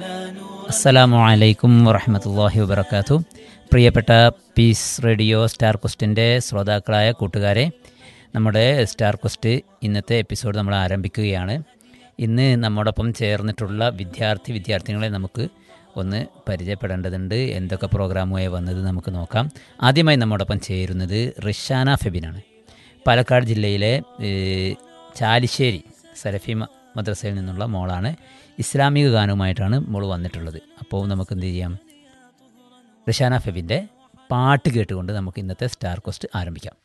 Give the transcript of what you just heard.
അസ്സലാമു അലൈക്കും വറഹമത്തല്ലാഹി വബർക്കാത്തു പ്രിയപ്പെട്ട പീസ് റേഡിയോ സ്റ്റാർ ക്വസ്റ്റിൻ്റെ ശ്രോതാക്കളായ കൂട്ടുകാരെ നമ്മുടെ സ്റ്റാർ ക്വസ്റ്റ് ഇന്നത്തെ എപ്പിസോഡ് നമ്മൾ ആരംഭിക്കുകയാണ് ഇന്ന് നമ്മോടൊപ്പം ചേർന്നിട്ടുള്ള വിദ്യാർത്ഥി വിദ്യാർത്ഥികളെ നമുക്ക് ഒന്ന് പരിചയപ്പെടേണ്ടതുണ്ട് എന്തൊക്കെ പ്രോഗ്രാമുമായി വന്നത് നമുക്ക് നോക്കാം ആദ്യമായി നമ്മോടൊപ്പം ചേരുന്നത് റിഷാന ഫെബിനാണ് പാലക്കാട് ജില്ലയിലെ ഏഹ്, ചാലിശ്ശേരി സലഫി മ- മദ്രസയിൽ നിന്നുള്ള മോളാണ് ഇസ്ലാമിക ഗാനവുമായിട്ടാണ് മോൾ വന്നിട്ടുള്ളത് അപ്പോൾ നമുക്ക് എന്ത് ചെയ്യാം റിഷാന ഫെബിൻ്റെ പാട്ട് കേട്ടുകൊണ്ട് നമുക്ക് ഇന്നത്തെ സ്റ്റാർ കോസ്റ്റ് ആരംഭിക്കാം